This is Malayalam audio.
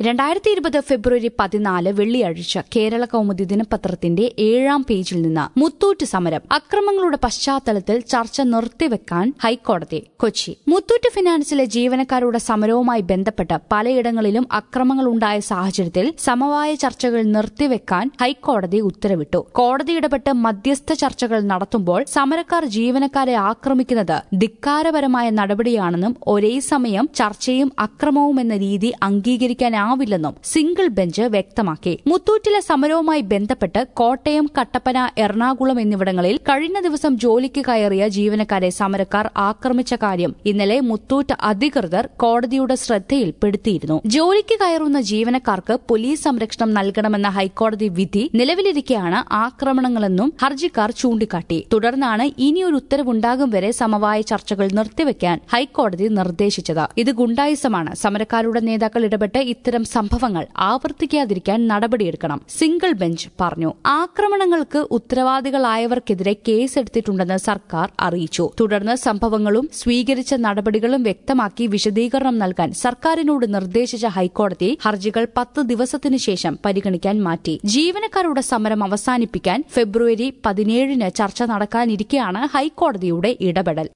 രണ്ടായിരത്തി ഇരുപത് ഫെബ്രുവരി പതിനാല് വെള്ളിയാഴ്ച കേരള കൗമുദി ദിനപത്രത്തിന്റെ ഏഴാം പേജിൽ നിന്ന് മുത്തൂറ്റ് സമരം അക്രമങ്ങളുടെ പശ്ചാത്തലത്തിൽ ചർച്ച നിർത്തിവെക്കാൻ ഹൈക്കോടതി കൊച്ചി മുത്തൂറ്റ് ഫിനാൻസിലെ ജീവനക്കാരുടെ സമരവുമായി ബന്ധപ്പെട്ട് പലയിടങ്ങളിലും അക്രമങ്ങളുണ്ടായ സാഹചര്യത്തിൽ സമവായ ചർച്ചകൾ നിർത്തിവെക്കാൻ ഹൈക്കോടതി ഉത്തരവിട്ടു കോടതി ഇടപെട്ട് മധ്യസ്ഥ ചർച്ചകൾ നടത്തുമ്പോൾ സമരക്കാർ ജീവനക്കാരെ ആക്രമിക്കുന്നത് ധിക്കാരപരമായ നടപടിയാണെന്നും ഒരേ സമയം ചർച്ചയും അക്രമവും എന്ന രീതി അംഗീകരിക്കാനാവില്ലെന്നും സിംഗിൾ ബെഞ്ച് വ്യക്തമാക്കി മുത്തൂറ്റിലെ സമരവുമായി ബന്ധപ്പെട്ട് കോട്ടയം കട്ടപ്പന എറണാകുളം എന്നിവിടങ്ങളിൽ കഴിഞ്ഞ ദിവസം ജോലിക്ക് കയറിയ ജീവനക്കാരെ സമരക്കാർ ആക്രമിച്ച കാര്യം ഇന്നലെ മുത്തൂറ്റ് അധികൃതർ കോടതിയുടെ ശ്രദ്ധയിൽപ്പെടുത്തിയിരുന്നു ജോലിക്ക് കയറുന്ന ജീവനക്കാർക്ക് പോലീസ് സംരക്ഷണം നൽകണമെന്ന ഹൈക്കോടതി വിധി നിലവിലിരിക്കെയാണ് ആക്രമണങ്ങളെന്നും ഹർജിക്കാർ ചൂണ്ടിക്കാട്ടി തുടർന്നാണ് ഇനിയൊരു ഉത്തരവുണ്ടാകും വരെ സമവായ ചർച്ചകൾ നിർത്തിവെക്കാൻ ഹൈക്കോടതി നിർദ്ദേശിച്ചത് ഇത് ഗുണ്ടായിസമാണ് സമരക്കാരുടെ നേതാക്കൾ ഇടപെട്ട് ഇത്തരം സംഭവങ്ങൾ ആവർത്തിക്കാതിരിക്കാൻ നടപടിയെടുക്കണം സിംഗിൾ ബെഞ്ച് പറഞ്ഞു ആക്രമണങ്ങൾക്ക് ഉത്തരവാദികളായവർക്കെതിരെ കേസെടുത്തിട്ടുണ്ടെന്ന് സർക്കാർ അറിയിച്ചു തുടർന്ന് സംഭവങ്ങളും സ്വീകരിച്ച നടപടികളും വ്യക്തമാക്കി വിശദീകരണം നൽകാൻ സർക്കാരിനോട് നിർദ്ദേശിച്ച ഹൈക്കോടതി ഹർജികൾ പത്ത് ദിവസത്തിനു ശേഷം പരിഗണിക്കാൻ മാറ്റി ജീവനക്കാരുടെ സമരം അവസാനിപ്പിക്കാൻ ഫെബ്രുവരി പതിനേഴിന് ചർച്ച നടക്കാനിരിക്കെയാണ് ഹൈക്കോടതിയുടെ ഇടപെടൽ